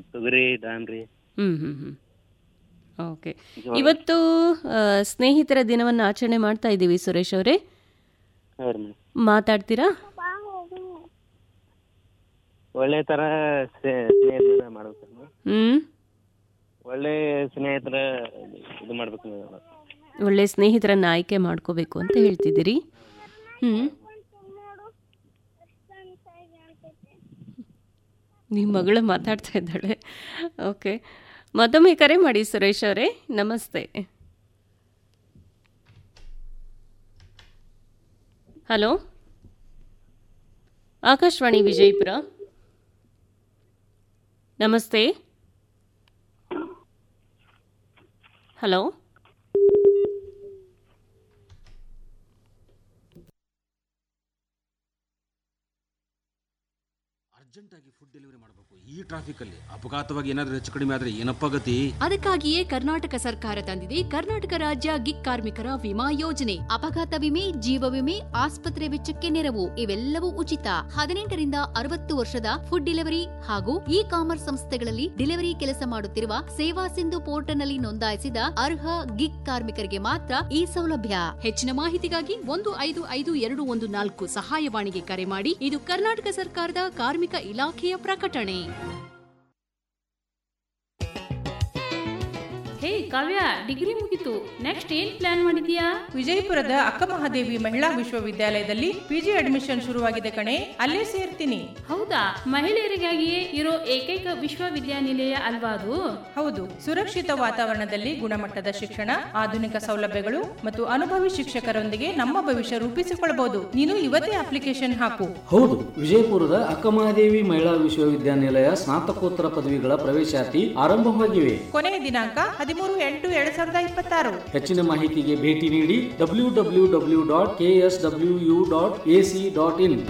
ತೊಗರಿ ದಾನ್ರಿ ಹ್ಮ್ ಹ್ಮ್ ಹ್ಮ್ ಓಕೆ ಇವತ್ತು ಆ, ಸ್ನೇಹಿತರ ದಿನವನ್ನು ಆಚರಣೆ ಮಾಡ್ತಾ ಇದ್ದೀವಿ ಸುರೇಶ್ ಅವರೇ ಹೌದು ಮೇಡಮ್ ಮಾತಾಡ್ತೀರಾ ಒಳ್ಳೆ ಥರ ಸ್ನೇಹಿತರ ಮಾಡ್ಬೇಕು ಮೇಡಮ್ ಹ್ಮ್ ಒಳ್ಳೆ ಸ್ನೇಹಿತರ ಇದು ಮಾಡ್ಬೇಕು ಮೇಡಮ್ ಒಳ್ಳೆ ಸ್ನೇಹಿತರನ್ನ ಆಯ್ಕೆ ಮಾಡ್ಕೋಬೇಕು ಅಂತ ಹೇಳ್ತಿದ್ದೀರಿ ಹ್ಮ್ ನಿಮ್ಮ ಮಗಳು ಮಾತಾಡ್ತಾ ಇದ್ದಾಳೆ ಓಕೆ ಮತ್ತೊಮ್ಮೆ ಕರೆ ಮಾಡಿ ಸುರೇಶ್ ಅವರೇ ನಮಸ್ತೆ ಹಲೋ ಆಕಾಶವಾಣಿ ವಿಜಯಪುರ ನಮಸ್ತೆ ಹಲೋ ಅರ್ಜೆಂಟಾಗಿ ಫುಡ್ ಡೆಲಿವರಿ ಮಾಡಬೇಕು ಈ ಟ್ರಾಫಿಕಲ್ಲಿ ಅಪಘಾತವಾಗಿ ಏನಾದರೂ ಹೆಚ್ಚು ಕಡಿಮೆ ಆದರೆ ಏನಪ್ಪ ಗತಿ ಅದಕ್ಕಾಗಿಯೇ ಕರ್ನಾಟಕ ಸರ್ಕಾರ ತಂದಿದೆ ಕರ್ನಾಟಕ ರಾಜ್ಯ ಗಿಗ್ ಕಾರ್ಮಿಕರ ವಿಮಾ ಯೋಜನೆ ಅಪಘಾತ ವಿಮೆ ಜೀವ ವಿಮೆ ಆಸ್ಪತ್ರೆ ವೆಚ್ಚಕ್ಕೆ ನೆರವು ಇವೆಲ್ಲವೂ ಉಚಿತ ಹದಿನೆಂಟರಿಂದ ಅರವತ್ತು ವರ್ಷದ ಫುಡ್ ಡೆಲಿವರಿ ಹಾಗೂ ಇ ಕಾಮರ್ಸ್ ಸಂಸ್ಥೆಗಳಲ್ಲಿ ಡೆಲಿವರಿ ಕೆಲಸ ಮಾಡುತ್ತಿರುವ ಸೇವಾ ಸಿಂಧು ಪೋರ್ಟಲ್ನಲ್ಲಿ ನೋಂದಾಯಿಸಿದ ಅರ್ಹ ಗಿಗ್ ಕಾರ್ಮಿಕರಿಗೆ ಮಾತ್ರ ಈ ಸೌಲಭ್ಯ ಹೆಚ್ಚಿನ ಮಾಹಿತಿಗಾಗಿ ಒಂದು ಐದು ಐದು ಎರಡು ಒಂದು ನಾಲ್ಕು ಸಹಾಯವಾಣಿಗೆ ಕರೆ ಮಾಡಿ ಇದು ಕರ್ನಾಟಕ ಸರ್ಕಾರದ ಕಾರ್ಮಿಕ ಇಲಾಖೆಯ ಪ್ರಕಟಣೆ ಹೇ ಕಾವ್ಯ ಡಿಗ್ರಿ ಮುಗೀತು ನೆಕ್ಸ್ಟ್ ಏನ್ ಪ್ಲಾನ್ ಮಾಡಿದ್ಯಾ ವಿಜಯಪುರದ ಅಕ್ಕಮಹಾದೇವಿ ಮಹಿಳಾ ವಿಶ್ವವಿದ್ಯಾಲಯದಲ್ಲಿ ಪಿಜಿ ಅಡ್ಮಿಷನ್ ಶುರುವಾಗಿದೆ ಕಣೆ ಅಲ್ಲೇ ಸೇರ್ತೀನಿ ಹೌದಾ ಮಹಿಳೆಯರಿಗಾಗಿಯೇ ಇರೋ ಏಕೈಕ ವಿಶ್ವವಿದ್ಯಾನಿಲಯ ಅಲ್ವಾ ಅದು ಹೌದು ಸುರಕ್ಷಿತ ವಾತಾವರಣದಲ್ಲಿ ಗುಣಮಟ್ಟದ ಶಿಕ್ಷಣ ಆಧುನಿಕ ಸೌಲಭ್ಯಗಳು ಮತ್ತು ಅನುಭವಿ ಶಿಕ್ಷಕರೊಂದಿಗೆ ನಮ್ಮ ಭವಿಷ್ಯ ರೂಪಿಸಿಕೊಳ್ಳಬಹುದು ನೀನು ಇವತ್ತೇ ಅಪ್ಲಿಕೇಶನ್ ಹಾಕು ಹೌದು ವಿಜಯಪುರದ ಅಕ್ಕಮಹಾದೇವಿ ಮಹಿಳಾ ವಿಶ್ವವಿದ್ಯಾನಿಲಯ ಸ್ನಾತಕೋತ್ತರ ಪದವಿಗಳ ಪ್ರವೇಶಾತಿ ಆರಂಭವಾಗಿವೆ ಕೊನೆಯ ದಿನಾಂಕ ಹದಿಮೂರು ಎಂಟು ಎರಡ್ ಸಾವಿರದ ಇಪ್ಪತ್ತಾರು ಹೆಚ್ಚಿನ ಮಾಹಿತಿಗೆ ಭೇಟಿ ನೀಡಿ W W W dot K S W U dot A C dot in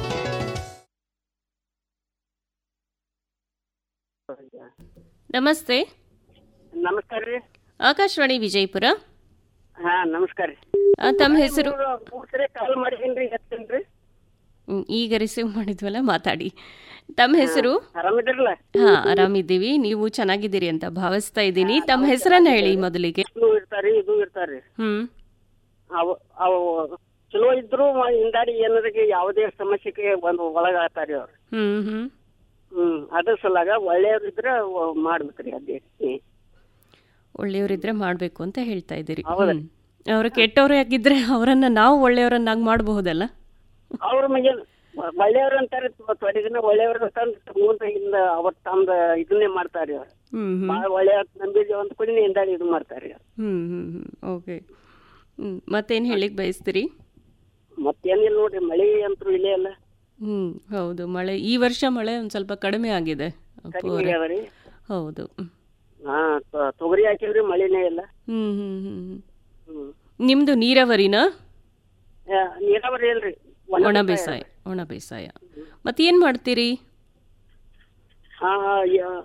ನಮಸ್ತೆ ನಮಸ್ಕಾರ ರೀ ಆಕಾಶವಾಣಿ ವಿಜಯಪುರ ಹಾ ನಮಸ್ಕಾರ ರೀ ಆ, ತಮ್ಮ ಹೆಸರು ಮೂರ್ ಸರಿ ಕಾಲ್ ಮಾಡಿದೀನಿ ಎತ್ತೇನ್ರಿ ಹ್ಮ್, ಈಗ ರಿಸೀವ್ ಮಾಡಿದ್ವಲ್ಲ ಮಾತಾಡಿ ತಮ್ಮ ಹೆಸರು ಆರಾಮಿದ್ರಲ್ಲ ಹಾ ಆರಾಮಿದ್ದೀವಿ ನೀವು ಚೆನ್ನಾಗಿದ್ದೀರಿ ಅಂತ ಭಾವಿಸ್ತಾ ಇದ್ದೀನಿ ತಮ್ಮ ಹೆಸರನ್ನ ಹೇಳಿ ಮೊದಲಿಗೆ ಇದು ಇರ್ತಾರಿ ಇದು ಇರ್ತಾರಿ ಹ್ಮ್ ಅವು ಅವು ಚಲೋ ಇದ್ರು ಮ- ಹಿಂದಾಡಿ ಏನಾರಿಗೆ ಯಾವುದೇ ಸಮಸ್ಯೆಗೆ ಒಂದು ಒಳಗಾಗ್ತಾರಿ ಅವ್ರು ಹ್ಮ್ ಹ್ಮ್ ಹ್ಮ್ ಅದ್ರ ಸಲಾಗ ಒಳ್ಳೆಯವ್ರು ಇದ್ರೆ ವ- ಮಾಡ್ಬೇಕ್ರಿ ಅದೇ ಹ್ಮ್. ಒಳ್ಳೆಯವರಿದ್ರೆ ಮಾಡ್ಬೇಕು ಅಂತ ಹೇಳ್ತಾ ಇದ್ದೀರಿ ಹೌದು. ಹ್ಮ್. ಅವರು ಕೆಟ್ಟವರು ಯಾಕಿದ್ರೆ ಅವರನ್ನ ನಾವು ಒಳ್ಳೆಯವರನ್ನಾಗಿ ಮಾಡಬಹುದಲ್ಲ ಅವ್ರ ಮಗೇನ್ ಒಳ್ಳೆಯವ್ರು ಅಂತಾರೆ ತೊಡೆ ದಿನ ಒಳ್ಳೆಯವ್ರು ಅಂತಂದ್ ಮುಂದೆ ಹಿಂದ ಅವತ್ ತಮ್ದ ಇದನ್ನೇ ಮಾಡ್ತಾರಿ ಅವ್ರು ಹ್ಮ್ ಹ್ಮ್ ಬಾಳ ಒಳ್ಳೆಯವ್ರ ನಂಬಿದ್ವಿ ಅಂತ ಕೂಡಿ ಹಿಂದಾಡಿ ಇದು ಮಾಡ್ತಾರಿ ಅವ್ರು ಹ್ಮ್ ಹ್ಮ್ ಹ್ಮ್ ಓಕೆ ಹ್ಮ್ ಮತ್ತೇನು ಹೇಳಿಕ್ ಬಯಸ್ತೀರಿ ಮತ್ತೇನಿಲ್ಲ ನೋಡ್ರಿ ಮಳಿ ಅಂತೂ ಇಲ್ಲೇ ಅಲ್ಲ ಹ್ಮ್ ಹೌದು ಮಳೆ ಈ ವರ್ಷ ಮಳೆ ಒಂದ್ ಸ್ವಲ್ಪ ಕಡಿಮೆ ಆಗಿದೆ ಅಪ್ಪು ಕಡಿಮೆ ಅವರೇ. ಆಗ್ಯಾವ ರೀ ಹೌದು ಹಾ ತ- ತೊಗರಿ ಹಾಕಿವ್ರಿ ಮಳಿನೇ ಇಲ್ಲ ಹ್ಮ್ ಹ್ಮ್ ಹ್ಮ್ ಹ್ಮ್. ಹ್ಮ್ ನಿಮ್ದು ನೀರಾವರಿನಾ ಆ, ನೀರಾವರಿ ಇಲ್ರಿ ಒಣ ಬೇಸಾಯ ಒಣ ಬೇಸಾಯ ಮತ್ತೇನ್ ಮಾಡ್ತೀರಿ ಹಾ ಯಾ-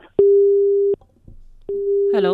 ಹಲೋ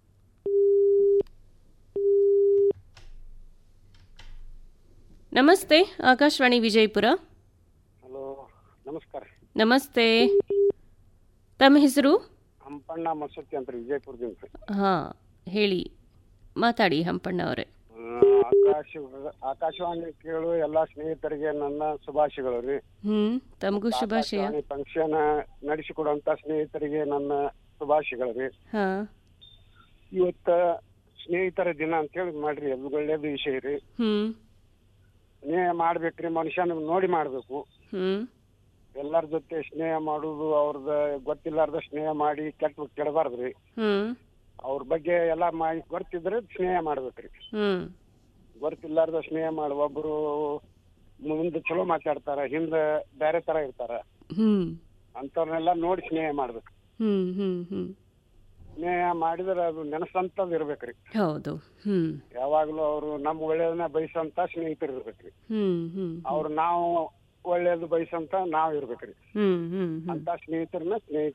ನಮಸ್ತೆ ಆಕಾಶವಾಣಿ ವಿಜಯಪುರ ಹಲೋ ನಮಸ್ಕಾರ ನಮಸ್ತೆ ತಮ್ಮ ಹೆಸರು ಹಂಪಣ್ಣ ಮಸೂತಿ ಅಂತ ವಿಜಯಪುರದಿಂದ ಹಾ ಹೇಳಿ ಮಾತಾಡಿ ಹಂಪಣ್ಣ ಅವರೇ ಆಕಾಶ ಆಕಾಶವಾಣಿ ಕೇಳು ಎಲ್ಲಾ ಸ್ನೇಹಿತರಿಗೆ ನನ್ನ ಶುಭಾಶಯಗಳು ರೀ ಹ್ಮ್ ತಮಗೂ ಶುಭಾಶಯ ಆಕಾಶವಾಣಿ ಫಂಕ್ಷನ್ ನಡೆಸಿಕೊಡುವಂತ ಸ್ನೇಹಿತರಿಗೆ ನನ್ನ ಶುಭಾಶಯಗಳು ರೀ ಹಾ ಇವತ್ತ ಸ್ನೇಹಿತರ ದಿನ ಅಂತೇಳಿ ಮಾಡ್ರಿ ಅದು ಒಳ್ಳೇದು ವಿಷಯ ರೀ ಹ್ಮ್ ಸ್ನೇಹ ಮಾಡ್ಬೇಕ್ರಿ ಮನುಷ್ಯನ ನೋಡಿ ಮಾಡ್ಬೇಕು ಹ್ಮ್ ಎಲ್ಲರ ಜೊತೆ ಸ್ನೇಹ ಮಾಡುದು ಅವ್ರದ ಗೊತ್ತಿಲ್ಲಾರ್ದ ಸ್ನೇಹ ಮಾಡಿ ಕೆಟ್ಟ ಕೆಡಬಾರ್ದ್ರಿ ಹ್ಮ್ ಅವ್ರ ಬಗ್ಗೆ ಎಲ್ಲಾ ಮಾಹಿತಿ ಗೊತ್ತಿದ್ರೆ ಸ್ನೇಹ ಮಾಡ್ಬೇಕ್ರಿ ಹ್ಮ್ ಗೊತ್ತಿಲ್ಲಾರ್ದ ಸ್ನೇಹ ಮಾಡಿ ಒಬ್ರು ಮುಂದೆ ಚಲೋ ಮಾತಾಡ್ತಾರ ಹಿಂದ ಬೇರೆ ತರ ಇರ್ತಾರ ಹ್ಮ್ ಅಂತವ್ರನ್ನೆಲ್ಲ ನೋಡಿ ಸ್ನೇಹ ಮಾಡ್ಬೇಕು ಹ್ಮ್ ಹ್ಮ್ ಹ್ಮ್ ಸ್ನೇಹ ಮಾಡಿದ್ರೆ ಅದು ನೆನಸಂತದ್ ಇರ್ಬೇಕ್ರಿ ಹೌದು ಹ್ಮ್ ಯಾವಾಗ್ಲೂ ಅವ್ರು ನಮ್ ಒಳ್ಳೇದನ್ನ ಬಯಸಂತ ಸ್ನೇಹಿತರು ಇರ್ಬೇಕ್ರಿ ಹ್ಮ್ ಹ್ಮ್ ಅವ್ರು ನಾವು ಒಳ್ಳೇದು ಬಯಸಂತ ನಾವ್ ಇರ್ಬೇಕ್ರಿ ಹ್ಮ್ ಹ್ಮ್ ಹ್ಮ್ ಅಂತ ಸ್ನೇಹಿತರನ್ನ ಸ್ನೇಹಿತ